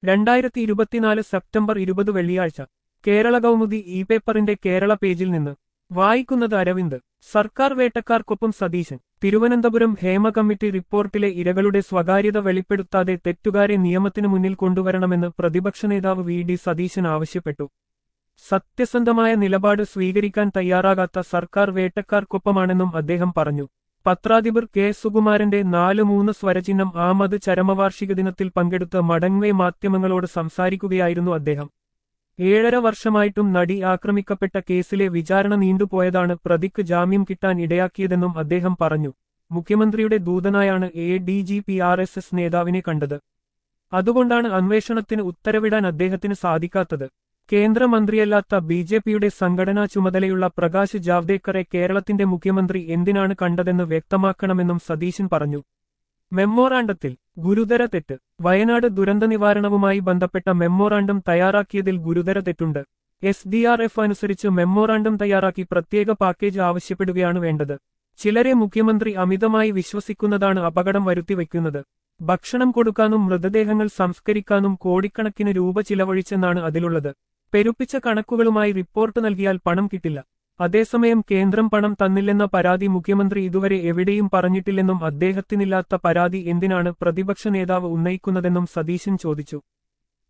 രണ്ടായിരത്തി ഇരുപത്തിനാല് സെപ്റ്റംബർ ഇരുപത് വെള്ളിയാഴ്ച കേരള കൗമുദി ഇ പേപ്പറിന്റെ കേരള പേജിൽ നിന്ന് വായിക്കുന്നത് അരവിന്ദ് സർക്കാർ വേട്ടക്കാർക്കൊപ്പം സതീശൻ തിരുവനന്തപുരം ഹേമ കമ്മിറ്റി റിപ്പോർട്ടിലെ ഇരകളുടെ സ്വകാര്യത വെളിപ്പെടുത്താതെ തെറ്റുകാരെ നിയമത്തിനു മുന്നിൽ കൊണ്ടുവരണമെന്ന് പ്രതിപക്ഷ നേതാവ് വി ഡി സതീശൻ ആവശ്യപ്പെട്ടു സത്യസന്ധമായ നിലപാട് സ്വീകരിക്കാൻ തയ്യാറാകാത്ത സർക്കാർ വേട്ടക്കാർക്കൊപ്പമാണെന്നും അദ്ദേഹം പറഞ്ഞു പത്രാധിപർ കെ സുകുമാരന്റെ നാല് മൂന്ന് സ്വരചിഹ്നം ആമത് ചരമവാർഷിക ദിനത്തിൽ പങ്കെടുത്ത മടങ്ങേ മാധ്യമങ്ങളോട് സംസാരിക്കുകയായിരുന്നു അദ്ദേഹം ഏഴര വർഷമായിട്ടും നടി ആക്രമിക്കപ്പെട്ട കേസിലെ വിചാരണ നീണ്ടുപോയതാണ് പ്രതിക്ക് ജാമ്യം കിട്ടാൻ ഇടയാക്കിയതെന്നും അദ്ദേഹം പറഞ്ഞു മുഖ്യമന്ത്രിയുടെ ദൂതനായാണ് A D G P R S S നേതാവിനെ കണ്ടത് അതുകൊണ്ടാണ് അന്വേഷണത്തിന് ഉത്തരവിടാൻ അദ്ദേഹത്തിന് സാധിക്കാത്തത് കേന്ദ്രമന്ത്രിയല്ലാത്ത ബി ജെ പിയുടെ സംഘടനാ ചുമതലയുള്ള പ്രകാശ് ജാവ്ദേക്കറെ കേരളത്തിന്റെ മുഖ്യമന്ത്രി എന്തിനാണ് കണ്ടതെന്ന് വ്യക്തമാക്കണമെന്നും സതീശൻ പറഞ്ഞു മെമ്മോറാണ്ടത്തിൽ ഗുരുതര തെറ്റ് വയനാട് ദുരന്ത നിവാരണവുമായി ബന്ധപ്പെട്ട മെമ്മോറാണ്ടം തയ്യാറാക്കിയതിൽ ഗുരുതര തെറ്റുണ്ട് എസ് ഡി ആർ എഫ് അനുസരിച്ച് മെമ്മോറാണ്ടം തയ്യാറാക്കി പ്രത്യേക പാക്കേജ് ആവശ്യപ്പെടുകയാണ് വേണ്ടത് ചിലരെ മുഖ്യമന്ത്രി അമിതമായി വിശ്വസിക്കുന്നതാണ് അപകടം വരുത്തിവെക്കുന്നത് ഭക്ഷണം കൊടുക്കാനും മൃതദേഹങ്ങൾ സംസ്കരിക്കാനും കോടിക്കണക്കിന് രൂപ ചിലവഴിച്ചെന്നാണ് അതിലുള്ളത് പെരുപ്പിച്ച കണക്കുകളുമായി റിപ്പോർട്ട് നൽകിയാൽ പണം കിട്ടില്ല അതേസമയം കേന്ദ്രം പണം തന്നില്ലെന്ന പരാതി മുഖ്യമന്ത്രി ഇതുവരെ എവിടെയും പറഞ്ഞിട്ടില്ലെന്നും അദ്ദേഹത്തിനില്ലാത്ത പരാതി എന്തിനാണ് പ്രതിപക്ഷ നേതാവ് ഉന്നയിക്കുന്നതെന്നും സതീശൻ ചോദിച്ചു